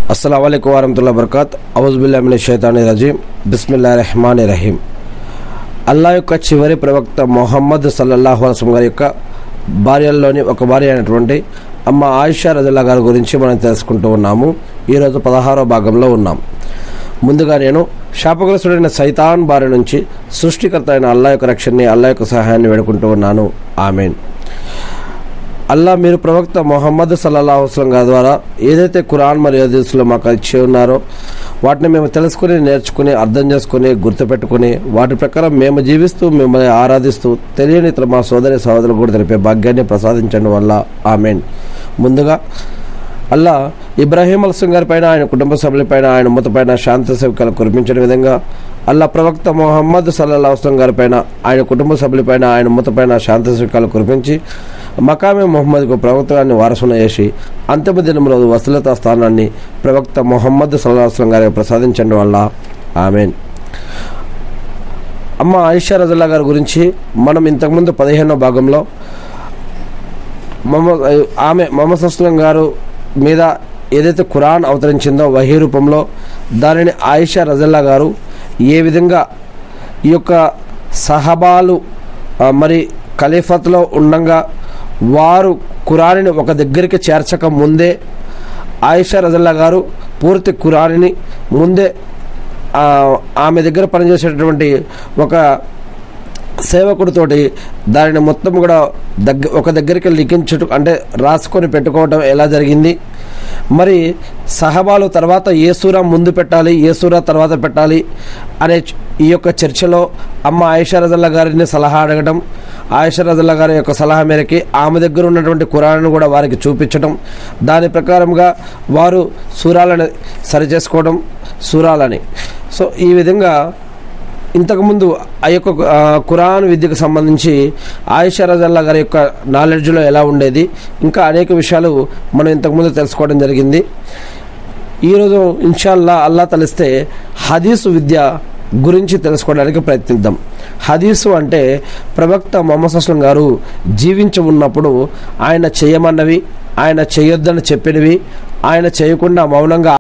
అస్సలం అయికు వరహతుల్లా బర్కాత్ అవుజుబుల్లామిన షైతాని రజీం బిస్మిల్లా రెహమాన్ రహీం అల్లా యొక్క చివరి ప్రవక్త మొహమ్మద్ సల్లల్లాహు అలసం గారి యొక్క భార్యల్లోని ఒక భార్య అయినటువంటి అమ్మ ఆయిషా రజల్లా గారి గురించి మనం తెలుసుకుంటూ ఉన్నాము ఈరోజు పదహారో భాగంలో ఉన్నాం ముందుగా నేను శాపగ్రస్తుడైన సైతాన్ బారి నుంచి సృష్టికర్త అయిన అల్లా యొక్క రక్షణని అల్లా యొక్క సహాయాన్ని వేడుకుంటూ ఉన్నాను ఆమెన్ అల్లా మీరు ప్రవక్త మొహమ్మద్ సల్లాహు వసలం గారి ద్వారా ఏదైతే ఖురాన్ మరియు హదీసులో మాకు ఇచ్చి ఉన్నారో వాటిని మేము తెలుసుకుని నేర్చుకుని అర్థం చేసుకుని గుర్తుపెట్టుకుని వాటి ప్రకారం మేము జీవిస్తూ మిమ్మల్ని ఆరాధిస్తూ తెలియని ఇతర మా సోదరి సహోదరులు కూడా తెలిపే భాగ్యాన్ని ప్రసాదించడం వల్ల ఆమెన్ ముందుగా అల్లా ఇబ్రాహీం అల్సం గారి పైన ఆయన కుటుంబ సభ్యులపైన ఆయన మూతపైన శాంతి సేవకాలు కురిపించిన విధంగా అల్లా ప్రవక్త మొహమ్మద్ సల్లా వస్లం గారి పైన ఆయన కుటుంబ సభ్యులపైన ఆయన మూతపైన శాంతి సేవకాలు కురిపించి మకామే మొహమ్మద్కు ప్రవక్తగాన్ని వారసున చేసి అంతిమ దినంలో వసలత స్థానాన్ని ప్రవక్త మొహమ్మద్ సల్లా వస్లం గారికి ప్రసాదించడం వల్ల ఆమెన్ అమ్మ ఆయిషా రజల్లా గారి గురించి మనం ఇంతకుముందు పదిహేనో భాగంలో మొహమ్మద్ ఆమె మొహమ్మద్ అస్లం గారు మీద ఏదైతే ఖురాన్ అవతరించిందో వహీ రూపంలో దానిని ఆయిషా రజల్లా గారు ఏ విధంగా ఈ యొక్క సహబాలు ఆ, మరి ఖలీఫత్లో ఉండగా వారు ఖురాన్ని ఒక దగ్గరికి చేర్చక ముందే ఆయిషా రజల్లా గారు పూర్తి ఖురాన్ని ముందే ఆ, ఆమె దగ్గర పనిచేసేటటువంటి ఒక సేవకుడితోటి దానిని మొత్తం కూడా దగ్గ ఒక దగ్గరికి లిఖించుట అంటే రాసుకొని పెట్టుకోవడం ఎలా జరిగింది మరి సహబాలు తర్వాత ఏ సూర ముందు పెట్టాలి ఏ సూర తర్వాత పెట్టాలి అనే చ- ఈ యొక్క చర్చలో అమ్మ ఆయిషా రజల్లా గారిని సలహా అడగడం ఆయిషా రజల్లా గారి యొక్క సలహా మేరకి ఆమె దగ్గర ఉన్నటువంటి కురాలను కూడా వారికి చూపించడం దాని ప్రకారంగా వారు సూరాలని సరిచేసుకోవడం సూరాలని సో ఈ విధంగా ఇంతకుముందు ఆ యొక్క ఆ, ఖురాన్ విద్యకు సంబంధించి ఆయిషా రజల్లా గారి యొక్క నాలెడ్జ్లో ఎలా ఉండేది ఇంకా అనేక విషయాలు మనం ఇంతకుముందు తెలుసుకోవడం జరిగింది ఈరోజు ఇన్షాల్లా అల్లా తలిస్తే హదీసు విద్య గురించి తెలుసుకోవడానికి ప్రయత్నిద్దాం హదీసు అంటే ప్రవక్త మొహమ్మద్ అస్లం గారు జీవించి ఉన్నప్పుడు ఆయన చేయమన్నవి ఆయన చేయొద్దని చెప్పినవి ఆయన చేయకుండా మౌనంగా